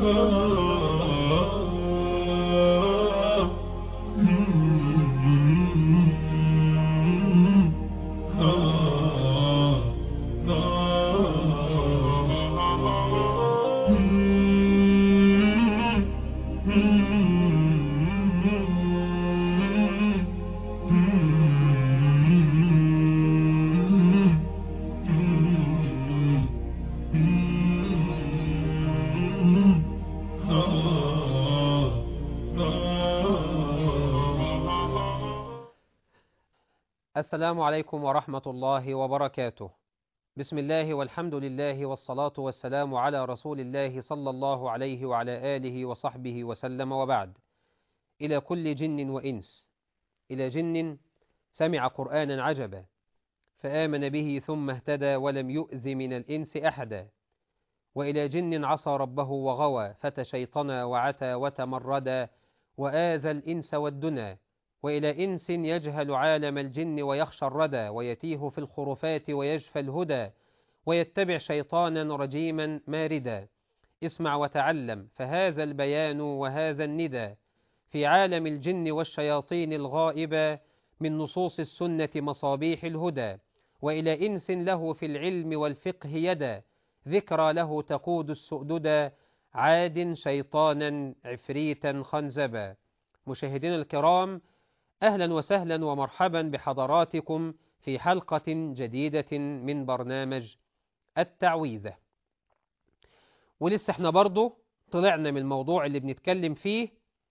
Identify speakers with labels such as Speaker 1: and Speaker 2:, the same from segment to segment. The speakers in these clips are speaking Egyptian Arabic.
Speaker 1: السلام عليكم ورحمة الله وبركاته بسم الله والحمد لله والصلاة والسلام على رسول الله صلى الله عليه وعلى آله وصحبه وسلم وبعد إلى كل جن وإنس إلى جن سمع قرآنا عجبا فآمن به ثم اهتدى ولم يؤذ من الإنس أحدا وإلى جن عصى ربه وغوى فتشيطنا وعتى وتمردا وآذى الإنس والدنا وإلى إنس يجهل عالم الجن ويخشى الردى ويتيه في الخرفات ويجفى الهدى ويتبع شيطانا رجيما ماردا اسمع وتعلم فهذا البيان وهذا الندى في عالم الجن والشياطين الغائبة من نصوص السنة مصابيح الهدى وإلى إنس له في العلم والفقه يدا ذكرى له تقود السؤددا عاد شيطانا عفريتا خنزبا مشاهدينا الكرام أهلا وسهلا ومرحبا بحضراتكم في حلقة جديدة من برنامج التعويذة ولسه احنا برضو طلعنا من الموضوع اللي بنتكلم فيه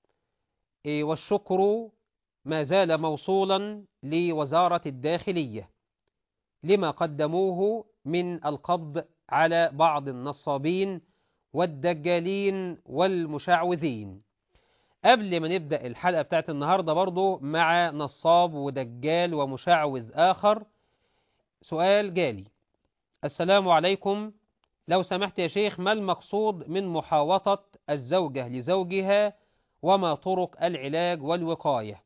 Speaker 1: والشكر ما زال موصولا لوزارة الداخلية لما قدموه من القبض على بعض النصابين والدجالين والمشعوذين قبل ما نبدأ الحلقة بتاعت النهاردة برضو مع نصاب ودجال ومشعوذ آخر سؤال جالي السلام عليكم لو سمحت يا شيخ ما المقصود من محاوطة الزوجة لزوجها وما طرق العلاج والوقاية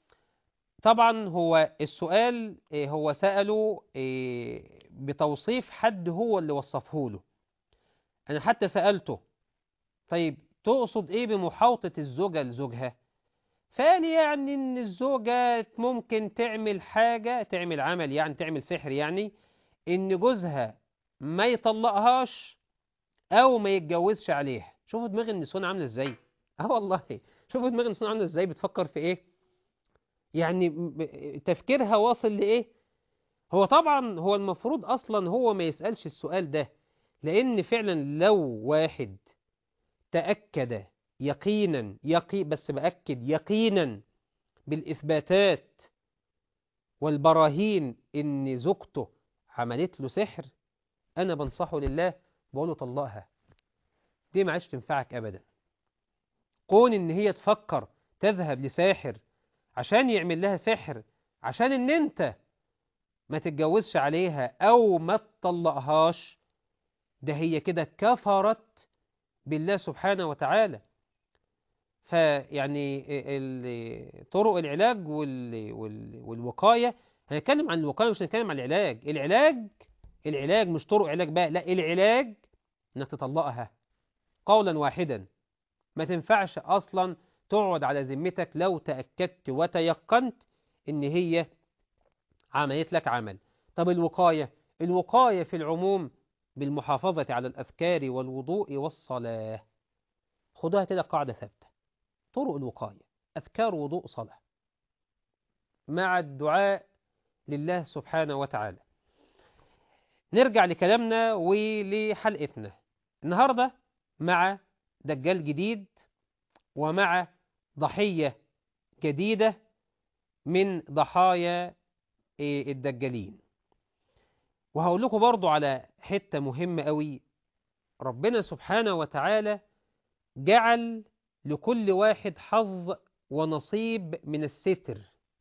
Speaker 1: طبعا هو السؤال هو سأله بتوصيف حد هو اللي وصفه له أنا حتى سألته طيب تقصد ايه بمحاوطة الزوجة لزوجها فقال يعني ان الزوجة ممكن تعمل حاجة تعمل عمل يعني تعمل سحر يعني ان جوزها ما يطلقهاش او ما يتجوزش عليها شوفوا دماغ النسوان عاملة ازاي اه والله شوفوا دماغ النسوان عاملة ازاي بتفكر في ايه يعني تفكيرها واصل لايه هو طبعا هو المفروض اصلا هو ما يسألش السؤال ده لان فعلا لو واحد تأكد يقينا يقي بس بأكد يقينا بالإثباتات والبراهين إن زوجته عملت له سحر أنا بنصحه لله بقوله طلقها دي ما عادش تنفعك أبدا كون إن هي تفكر تذهب لساحر عشان يعمل لها سحر عشان إن أنت ما تتجوزش عليها أو ما تطلقهاش ده هي كده كفرت بالله سبحانه وتعالى فيعني طرق العلاج والوقاية هنتكلم عن الوقاية مش هنتكلم عن العلاج العلاج العلاج مش طرق علاج بقى لا العلاج انك تطلقها قولا واحدا ما تنفعش اصلا تقعد على ذمتك لو تأكدت وتيقنت ان هي عملت لك عمل طب الوقاية الوقاية في العموم بالمحافظة على الأذكار والوضوء والصلاة خدوها كده قاعدة ثابتة طرق الوقاية أذكار وضوء صلاة مع الدعاء لله سبحانه وتعالى نرجع لكلامنا ولحلقتنا النهاردة مع دجال جديد ومع ضحية جديدة من ضحايا الدجالين وهقول لكم برضو على حتة مهمة قوي ربنا سبحانه وتعالى جعل لكل واحد حظ ونصيب من الستر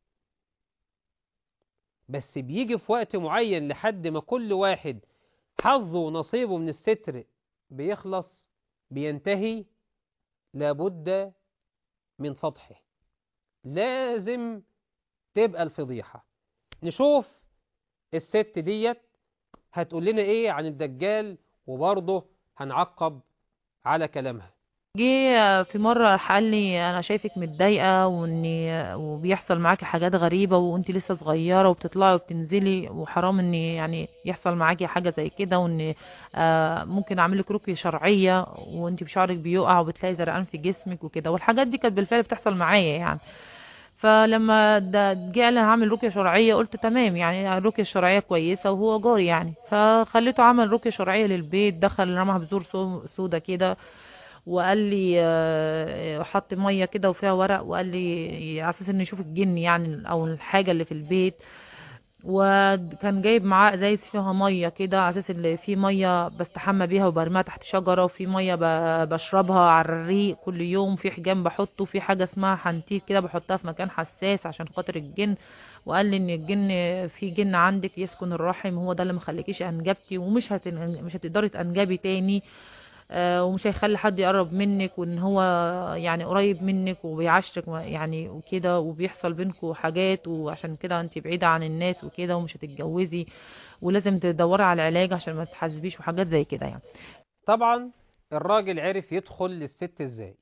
Speaker 1: بس بيجي في وقت معين لحد ما كل واحد حظه ونصيبه من الستر بيخلص بينتهي لابد من فضحه لازم تبقى الفضيحة نشوف الست ديت هتقول لنا ايه عن الدجال وبرضه هنعقب على كلامها
Speaker 2: جه في مرة قال لي انا شايفك متضايقة واني وبيحصل معاكي حاجات غريبة وانت لسه صغيرة وبتطلعي وبتنزلي وحرام ان يعني يحصل معاكي حاجة زي كده وان آه، ممكن اعمل لك رقية شرعية وانت بشعرك بيقع وبتلاقي زرقان في جسمك وكده والحاجات دي كانت بالفعل بتحصل معايا يعني فلما ده جه قال انا هعمل رقية شرعية قلت تمام يعني الرقية الشرعية كويسة وهو جاري يعني فخليته عمل رقية شرعية للبيت دخل رمى بذور سو- سودا كده وقال لي آه، حط ميه كده وفيها ورق وقال لي على اساس انه يشوف الجن يعني او الحاجه اللي في البيت وكان جايب معاه ازايز فيها ميه كده على اساس اللي في ميه بستحمى بيها وبرميها تحت شجره وفي ميه ب- بشربها على الريق كل يوم في حجام بحطه في حاجه اسمها حنتيت كده بحطها في مكان حساس عشان خاطر الجن وقال لي ان الجن في جن عندك يسكن الرحم هو ده اللي مخليكيش انجبتي ومش هتن... مش هتقدري تنجبي تاني آه، ومش هيخلي حد يقرب منك وان هو يعني قريب منك وبيعاشرك و- يعني وكده وبيحصل بينكوا حاجات وعشان كده انت بعيدة عن الناس وكده ومش هتتجوزي ولازم تدوري على العلاج عشان ما تحاسبيش وحاجات زي كده يعني
Speaker 1: طبعا الراجل عرف يدخل للست ازاي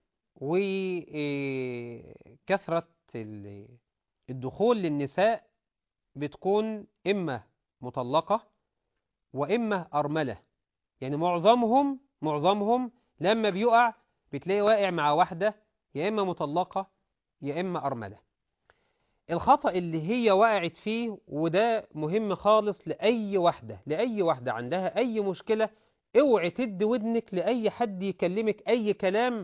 Speaker 1: وكثرة الدخول للنساء بتكون إما مطلقة وإما أرملة يعني معظمهم معظمهم لما بيقع بتلاقي واقع مع واحدة يا إما مطلقة يا إما أرملة الخطأ اللي هي وقعت فيه وده مهم خالص لأي واحدة لأي واحدة عندها أي مشكلة اوعي تدي ودنك لأي حد يكلمك أي كلام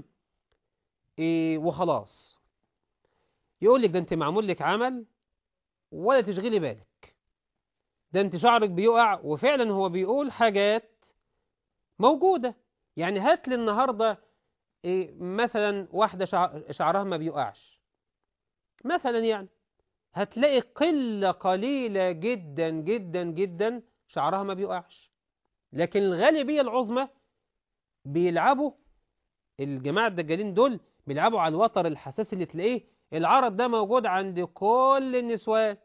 Speaker 1: إيه وخلاص يقول لك ده انت معمول لك عمل ولا تشغلي بالك ده انت شعرك بيقع وفعلا هو بيقول حاجات موجودة يعني هات لي النهاردة إيه مثلا واحدة شع- شعرها ما بيقعش مثلا يعني هتلاقي قلة قليلة جدا جدا جدا شعرها ما بيقعش لكن الغالبية العظمى بيلعبوا الجماعة الدجالين دول بيلعبوا على الوتر الحساس اللي تلاقيه العرض ده موجود عند كل النسوان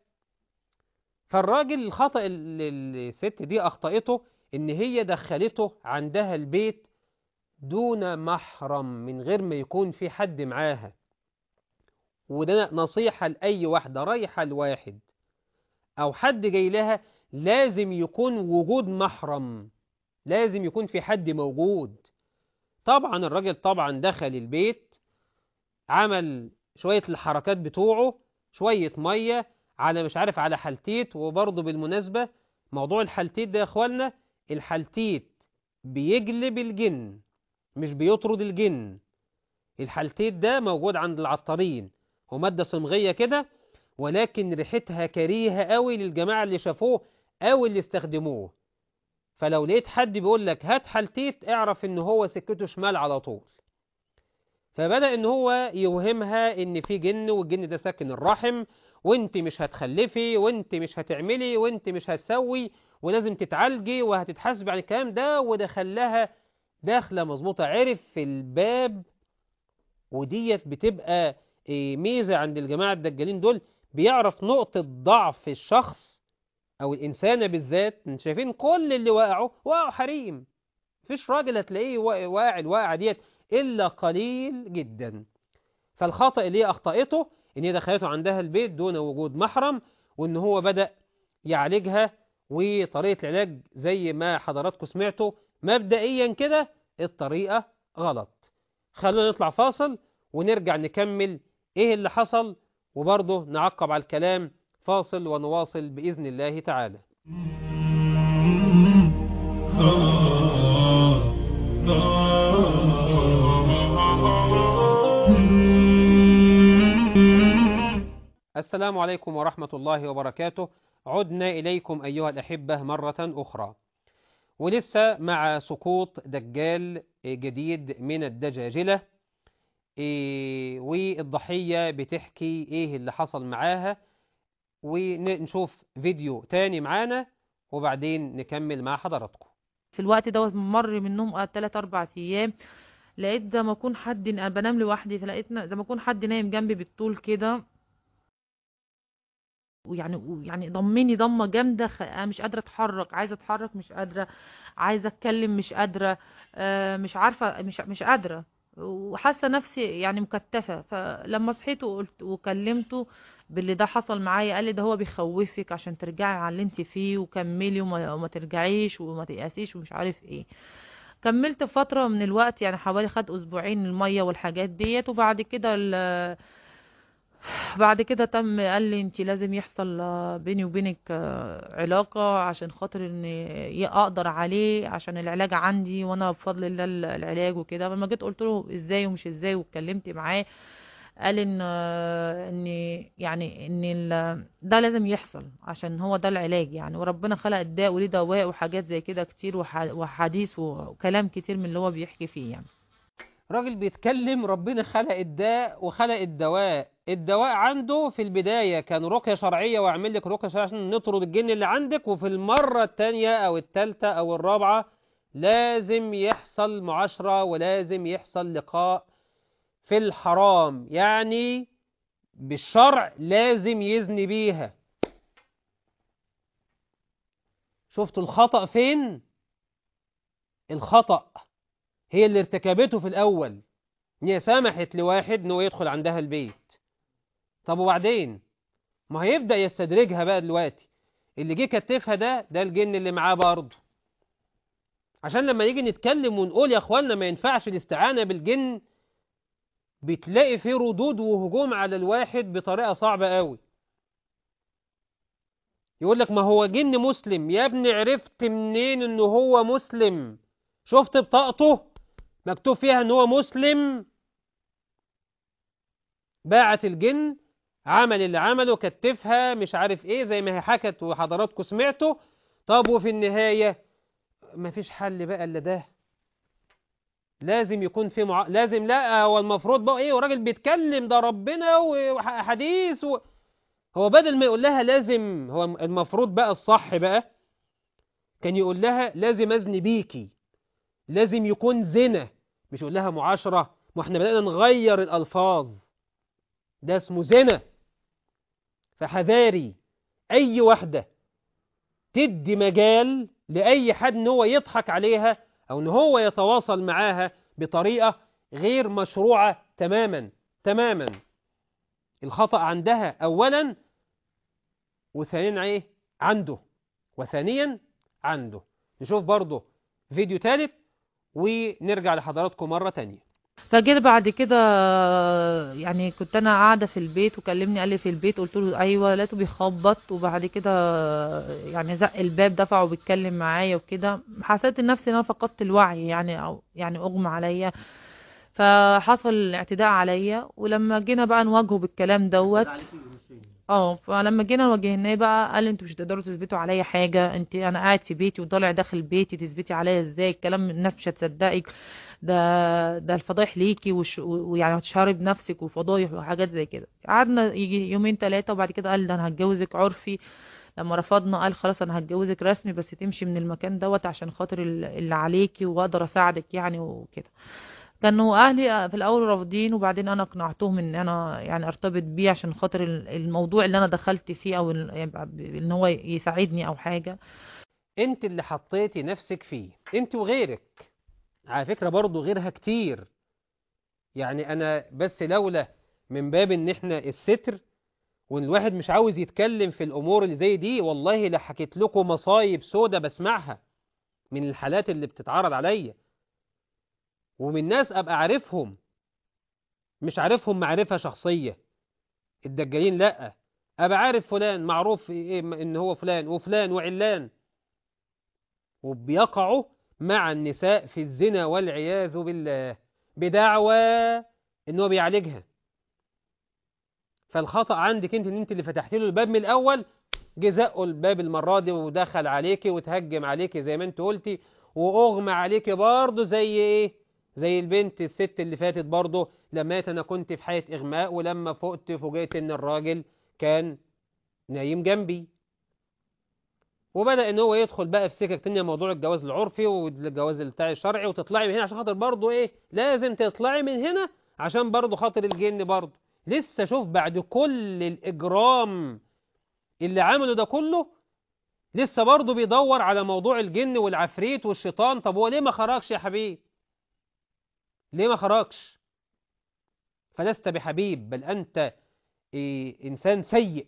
Speaker 1: فالراجل الخطأ اللي الست دي أخطأته إن هي دخلته عندها البيت دون محرم من غير ما يكون في حد معاها وده نصيحة لأي واحدة رايحة لواحد أو حد جاي لها لازم يكون وجود محرم لازم يكون في حد موجود طبعا الراجل طبعا دخل البيت عمل شوية الحركات بتوعه شوية مية على مش عارف على حلتيت وبرضه بالمناسبة موضوع الحلتيت ده يا اخوانا الحلتيت بيجلب الجن مش بيطرد الجن الحلتيت ده موجود عند العطارين هو مادة صمغية كده ولكن ريحتها كريهة قوي للجماعة اللي شافوه أو اللي استخدموه فلو لقيت حد بيقول لك هات حلتيت اعرف ان هو سكته شمال على طول فبدأ ان هو يوهمها ان في جن والجن ده ساكن الرحم وانت مش هتخلفي وانت مش هتعملي وانت مش هتسوي ولازم تتعالجي وهتتحاسبي عن الكلام ده وده خلاها داخله مظبوطه عرف في الباب وديت بتبقى إيه، ميزه عند الجماعه الدجالين دول بيعرف نقطه ضعف الشخص او الانسانه بالذات انتوا شايفين كل اللي وقعوا وقعوا حريم مفيش راجل هتلاقيه وا- واقع الواقعه ديت الا قليل جدا فالخطأ اللي هي أخطأته إن هي دخلته عندها البيت دون وجود محرم وإن هو بدأ يعالجها وطريقة العلاج زي ما حضراتكم سمعتوا مبدئيا كده الطريقة غلط خلونا نطلع فاصل ونرجع نكمل إيه اللي حصل وبرضه نعقب على الكلام فاصل ونواصل بإذن الله تعالى السلام عليكم ورحمة الله وبركاته عدنا إليكم أيها الأحبة مرة أخرى ولسه مع سقوط دجال جديد من الدجاجلة إيه، والضحية بتحكي إيه اللي حصل معاها ونشوف فيديو تاني معانا وبعدين نكمل مع حضراتكم
Speaker 2: في الوقت دوت مر منهم تلات اربع ايام لقيت زي ما اكون حد انا بنام لوحدي فلقيت زي ما اكون حد نايم جنبي بالطول كده ويعني ويعني ضمني ضمه جامده خ... انا مش قادره اتحرك عايزه اتحرك مش قادره عايزه اتكلم مش قادره آه مش عارفه مش مش قادره وحاسه نفسي يعني مكتفه فلما صحيت وقلت وكلمته باللي ده حصل معايا قال لي ده هو بيخوفك عشان ترجعي على اللي انت فيه وكملي وما, وما ترجعيش وما تيأسيش ومش عارف ايه كملت فترة من الوقت يعني حوالي خد اسبوعين المية والحاجات ديت وبعد كده ال- بعد كده تم قال لي انت لازم يحصل آه، بيني وبينك آه، علاقة عشان خاطر ان ي- اقدر عليه عشان العلاج عندي وانا بفضل الله ال- العلاج وكده فلما جيت قلت له ازاي ومش ازاي واتكلمت معاه قال ان آه، ان يعني ان ال- ده لازم يحصل عشان هو ده العلاج يعني وربنا خلق الداء وليه دواء وحاجات زي كده كتير وح- وحديث وكلام كتير من اللي هو بيحكي فيه يعني
Speaker 1: راجل بيتكلم ربنا خلق الداء وخلق الدواء الدواء عنده في البداية كان رقية شرعية واعمل لك رقية شرعية عشان نطرد الجن اللي عندك وفي المرة التانية أو التالتة أو الرابعة لازم يحصل معاشرة ولازم يحصل لقاء في الحرام يعني بالشرع لازم يزني بيها شفتوا الخطأ فين؟ الخطأ هي اللي ارتكبته في الأول إن هي سمحت لواحد إنه يدخل عندها البيت طب وبعدين ما هيبدأ يستدرجها بقى دلوقتي اللي جه كتفها ده ده الجن اللي معاه برضه عشان لما نيجي نتكلم ونقول يا اخوانا ما ينفعش الاستعانة بالجن بتلاقي فيه ردود وهجوم على الواحد بطريقة صعبة قوي يقول لك ما هو جن مسلم يا ابني عرفت منين انه هو مسلم شفت بطاقته مكتوب فيها ان هو مسلم باعت الجن عمل اللي عمله كتفها مش عارف ايه زي ما هي حكت وحضراتكم سمعتوا طب وفي النهاية مفيش حل بقى الا ده لازم يكون في مع... لازم لا هو المفروض بقى ايه وراجل بيتكلم ده ربنا وحديث و... هو بدل ما يقول لها لازم هو المفروض بقى الصح بقى كان يقول لها لازم ازني بيكي لازم يكون زنا مش يقول لها معاشرة ما احنا بدأنا نغير الألفاظ ده اسمه زنا فحذاري أي واحدة تدي مجال لأي حد ان هو يضحك عليها أو ان هو يتواصل معاها بطريقة غير مشروعة تماما تماما الخطأ عندها أولا وثانيا ايه عنده وثانيا عنده نشوف برضه فيديو ثالث ونرجع لحضراتكم مرة تانية
Speaker 2: فجيت بعد كده يعني كنت انا قاعده في البيت وكلمني قال لي في البيت قلت له ايوه لقيته بيخبط وبعد كده يعني زق الباب دفع وبيتكلم معايا وكده حسيت نفسي ان انا فقدت الوعي يعني او يعني اغمى عليا فحصل اعتداء عليا ولما جينا بقى نواجهه بالكلام دوت اه فلما جينا واجهناه بقى قال لي انتوا مش هتقدروا تثبتوا عليا حاجه انت انا قاعد في بيتي وطالع داخل بيتي تثبتي عليا ازاي الكلام الناس مش هتصدقك ده ده الفضايح ليكي وش ويعني هتشهري بنفسك وفضايح وحاجات زي كده قعدنا يجي يومين ثلاثه وبعد كده قال ده انا هتجوزك عرفي لما رفضنا قال خلاص انا هتجوزك رسمي بس تمشي من المكان دوت عشان خاطر اللي عليكي واقدر اساعدك يعني وكده كانوا اهلي في الاول رافضين وبعدين انا اقنعتهم ان انا يعني ارتبط بيه عشان خاطر الموضوع اللي انا دخلت فيه او ان هو يساعدني او حاجه
Speaker 1: انت اللي حطيتي نفسك فيه انت وغيرك على فكره برضو غيرها كتير يعني انا بس لولا من باب ان احنا الستر وان الواحد مش عاوز يتكلم في الامور اللي زي دي والله لا حكيت لكم مصايب سودة بسمعها من الحالات اللي بتتعرض عليا ومن ناس ابقى عارفهم مش عارفهم معرفة شخصية الدجالين لا ابقى عارف فلان معروف إيه ان هو فلان وفلان وعلان وبيقعوا مع النساء في الزنا والعياذ بالله بدعوى ان هو بيعالجها فالخطأ عندك انت ان انت اللي فتحت له الباب من الاول جزاء الباب المرة دي ودخل عليكي وتهجم عليكي زي ما انت قلتي واغمى عليكي برضه زي ايه زي البنت الست اللي فاتت برضه لما انا كنت في حالة اغماء ولما فقت فوجئت ان الراجل كان نايم جنبي وبدأ ان هو يدخل بقى في سكك تانية موضوع الجواز العرفي والجواز بتاع الشرعي وتطلعي من هنا عشان خاطر برضه ايه لازم تطلعي من هنا عشان برضه خاطر الجن برضه لسه شوف بعد كل الاجرام اللي عمله ده كله لسه برضه بيدور على موضوع الجن والعفريت والشيطان طب هو ليه ما خرجش يا حبيبي ليه ما خرجش فلست بحبيب بل أنت إيه إنسان سيء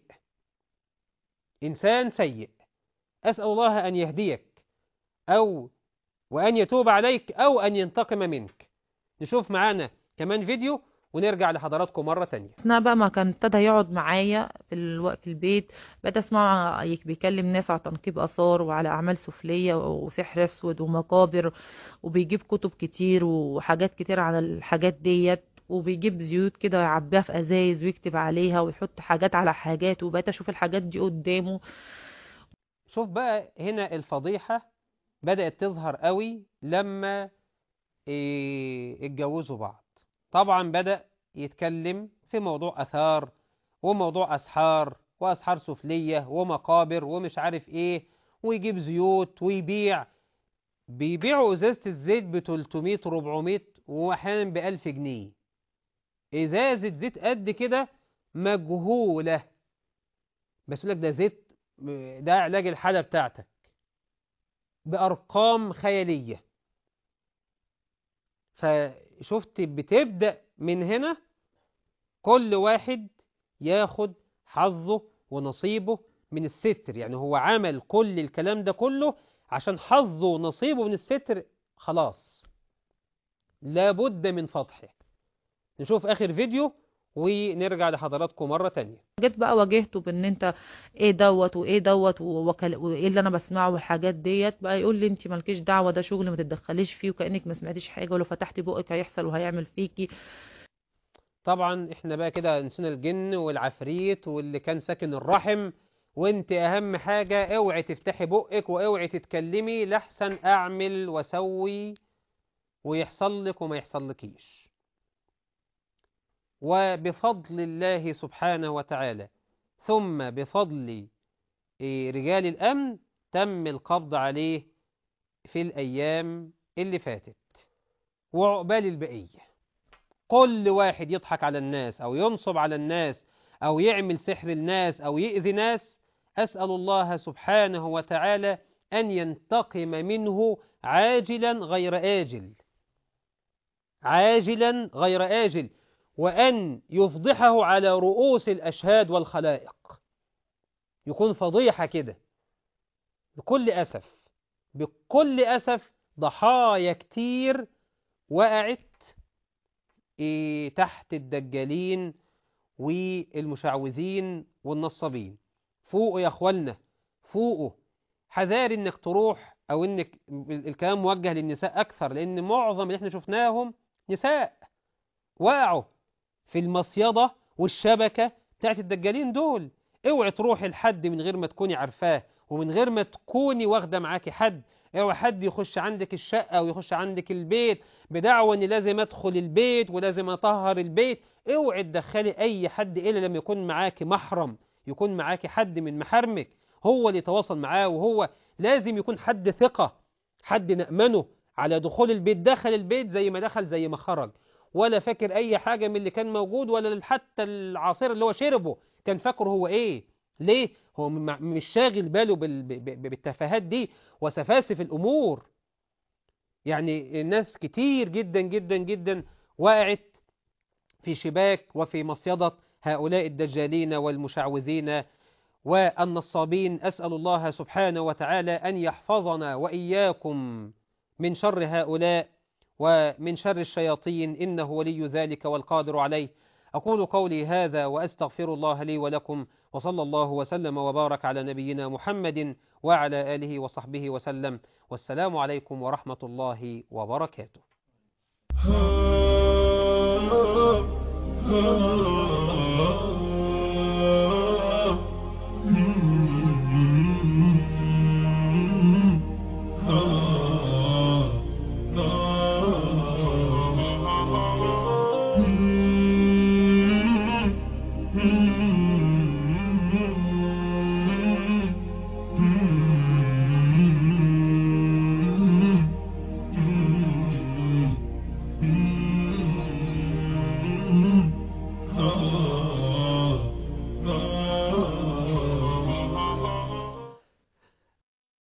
Speaker 1: إنسان سيء أسأل الله أن يهديك أو وأن يتوب عليك أو أن ينتقم منك نشوف معانا كمان فيديو ونرجع لحضراتكم مرة تانية
Speaker 2: اثناء بقى ما كان ابتدى يقعد معايا في الوقت في البيت بقيت اسمع يك- بيكلم ناس على تنقيب اثار وعلى اعمال سفليه وسحر اسود ومقابر وبيجيب كتب كتير وحاجات كتير على الحاجات ديت وبيجيب زيوت كده يعبيها في ازايز ويكتب عليها ويحط حاجات على حاجات وبقيت اشوف الحاجات دي قدامه
Speaker 1: شوف بقى هنا الفضيحة بدأت تظهر قوي لما إيه، اتجوزوا بعض طبعا بدأ يتكلم في موضوع أثار وموضوع أسحار وأسحار سفلية ومقابر ومش عارف إيه ويجيب زيوت ويبيع بيبيعوا إزازة الزيت ب 300 400 وأحيانا ب 1000 جنيه إزازة زيت قد كده مجهولة بس يقول لك ده زيت ده علاج الحالة بتاعتك بأرقام خيالية فشفت بتبدأ من هنا كل واحد ياخد حظه ونصيبه من الستر يعني هو عمل كل الكلام ده كله عشان حظه ونصيبه من الستر خلاص لابد من فتحه نشوف آخر فيديو ونرجع لحضراتكم مرة تانية
Speaker 2: جيت بقى واجهته بان انت ايه دوت وايه دوت ووكل- وايه اللي انا بسمعه والحاجات ديت بقى يقول لي انت مالكيش دعوه ده شغل ما تتدخليش فيه وكانك ما سمعتيش حاجه ولو فتحتي بقك هيحصل وهيعمل فيكي
Speaker 1: طبعا احنا بقى كده نسينا الجن والعفريت واللي كان ساكن الرحم وانت اهم حاجة اوعي تفتحي بقك واوعي تتكلمي لحسن اعمل واسوي ويحصل لك وما يحصل لكيش وبفضل الله سبحانه وتعالى ثم بفضل إيه، رجال الأمن تم القبض عليه في الأيام اللي فاتت وعقبال البقية كل واحد يضحك على الناس أو ينصب على الناس أو يعمل سحر الناس أو يؤذي ناس أسأل الله سبحانه وتعالى أن ينتقم منه عاجلا غير آجل عاجلا غير آجل وأن يفضحه على رؤوس الأشهاد والخلائق يكون فضيحة كده بكل أسف بكل أسف ضحايا كتير وقعت إيه تحت الدجالين والمشعوذين والنصابين فوقوا يا اخوانا فوقوا حذار انك تروح او انك الكلام موجه للنساء اكثر لان معظم اللي احنا شفناهم نساء وقعوا في المصيدة والشبكة بتاعت الدجالين دول اوعي تروحي لحد من غير ما تكوني عارفاه ومن غير ما تكوني واخده معاكي حد اوعي حد يخش عندك الشقة او يخش عندك البيت بدعوى اني لازم ادخل البيت ولازم اطهر البيت اوعي تدخلي اي حد الا لما يكون معاكي محرم يكون معاكي حد من محارمك هو اللي يتواصل معاه وهو لازم يكون حد ثقة حد نأمنه على دخول البيت دخل البيت زي ما دخل زي ما خرج ولا فاكر اي حاجة من اللي كان موجود ولا حتى العصير اللي هو شربه كان فاكره هو ايه ليه هو م- مش شاغل باله بال- ب- ب- بالتفاهات دي وسفاسف الامور يعني الناس كتير جدا جدا جدا وقعت في شباك وفي مصيدة هؤلاء الدجالين والمشعوذين والنصابين أسأل الله سبحانه وتعالى أن يحفظنا وإياكم من شر هؤلاء ومن شر الشياطين إنه ولي ذلك والقادر عليه أقول قولي هذا وأستغفر الله لي ولكم وصلى الله وسلم وبارك على نبينا محمد وعلى آله وصحبه وسلم والسلام عليكم ورحمة الله وبركاته
Speaker 3: ah, ah, ah.